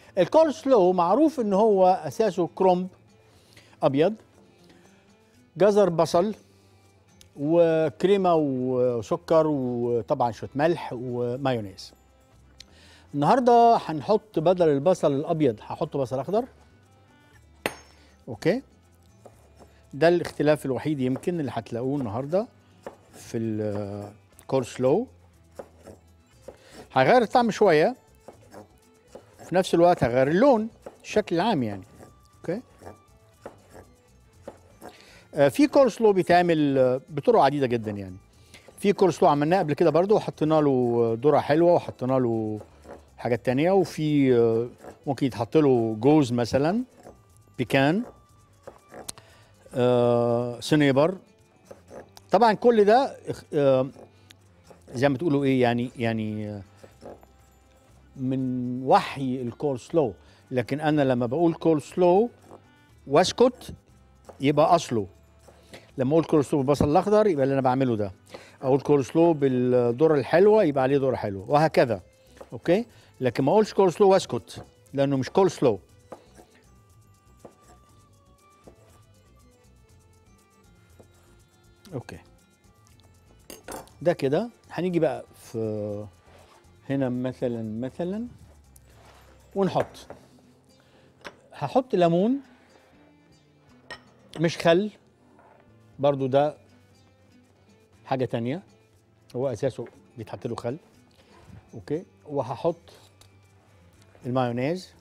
الكول سلو معروف ان هو اساسه كرومب ابيض جزر بصل وكريمه وسكر وطبعا شويه ملح ومايونيز النهارده هنحط بدل البصل الابيض هحط بصل اخضر اوكي ده الاختلاف الوحيد يمكن اللي هتلاقوه النهارده في الكول سلو هغير الطعم شويه في نفس الوقت هغير اللون الشكل العام يعني اوكي آه في كول سلو بيتعمل آه، بطرق عديده جدا يعني في كول سلو عملناه قبل كده برضو وحطينا له ذره حلوه وحطينا له حاجات تانية وفي آه، ممكن يتحط له جوز مثلا بيكان آه سنيبر طبعا كل ده اخ- آه زي ما تقولوا ايه يعني يعني آه، من وحي الكول سلو لكن انا لما بقول كول سلو واسكت يبقى اصله لما اقول كول سلو بالبصل الاخضر يبقى اللي انا بعمله ده اقول كول سلو بالذره الحلوه يبقى عليه ذره حلوه وهكذا اوكي لكن ما اقولش كول سلو واسكت لانه مش كول سلو اوكي ده كده هنيجي بقى في هنا مثلا مثلا ونحط هحط ليمون مش خل برضو ده حاجة تانية هو أساسه بيتحط له خل أوكي وهحط المايونيز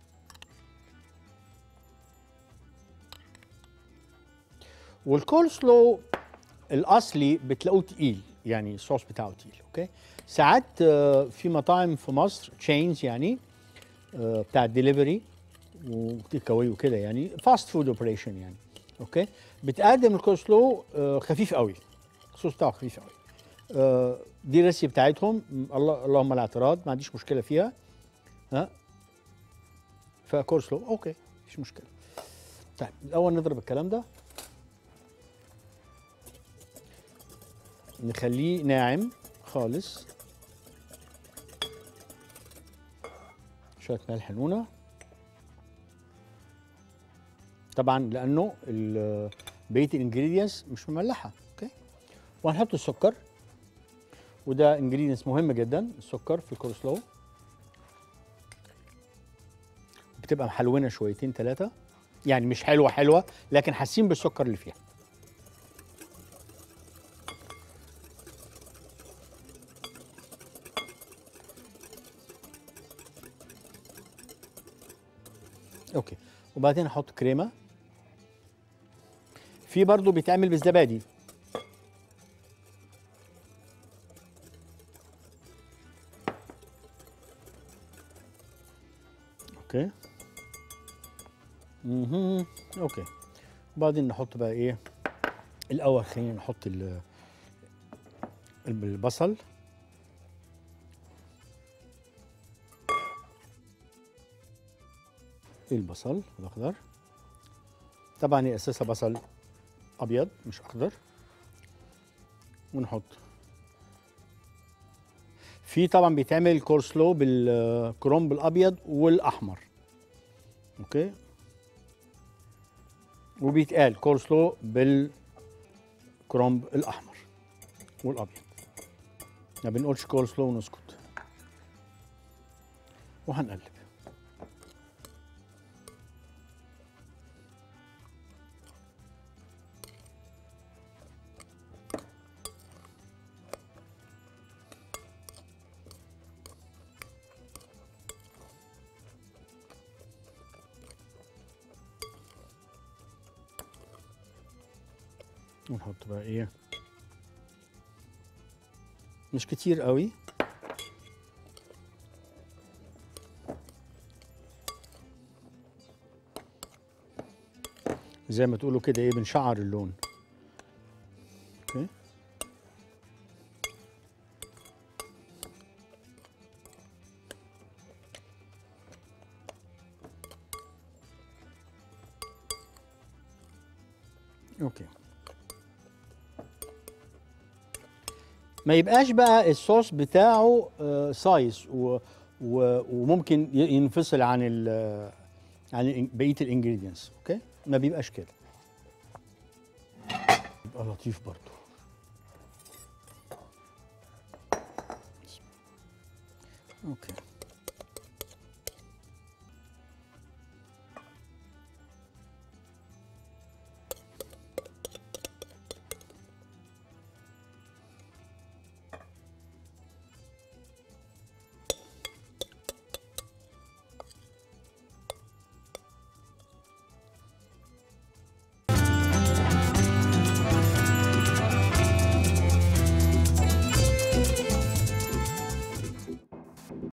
والكول سلو الاصلي بتلاقوه تقيل يعني الصوص بتاعه تقيل اوكي ساعات آه، في مطاعم في مصر تشينز يعني آه، بتاع ديليفري وتيك اواي وكده يعني فاست فود اوبريشن يعني اوكي بتقدم الكول سلو آه، خفيف قوي الصوص بتاعه خفيف قوي آه، دي الريسيبي بتاعتهم م- الله اللهم لا اعتراض ما عنديش مشكله فيها ها فكول سلو اوكي مفيش مشكله طيب الاول نضرب الكلام ده نخليه ناعم خالص شويه ملح نونه طبعا لانه ال- بقيه الانجريدينتس مش مملحه اوكي وهنحط السكر وده انجريدينتس مهم جدا السكر في الكول سلو بتبقى محلونه شويتين ثلاثه يعني مش حلوه حلوه لكن حاسين بالسكر اللي فيها اوكي وبعدين احط كريمه في برضو بيتعمل بالزبادي اوكي اها اوكي وبعدين نحط بقى ايه الاول خلينا نحط ال- البصل البصل الاخضر طبعا هي اساسها بصل ابيض مش اخضر ونحط في طبعا بيتعمل كول سلو بالكرومب الابيض والاحمر اوكي وبيتقال كول سلو بالكرومب الاحمر والابيض ما بنقولش كول سلو ونسكت وهنقلب ونحط بقى ايه مش كتير قوي زي ما تقولوا كده ايه بنشعر اللون اوكي اوكي ما يبقاش بقى الصوص بتاعه آه، سايز و- و- وممكن ي- ينفصل عن ال عن الإن- بقيه الانجريدينتس اوكي ما بيبقاش كده يبقى لطيف برضو اوكي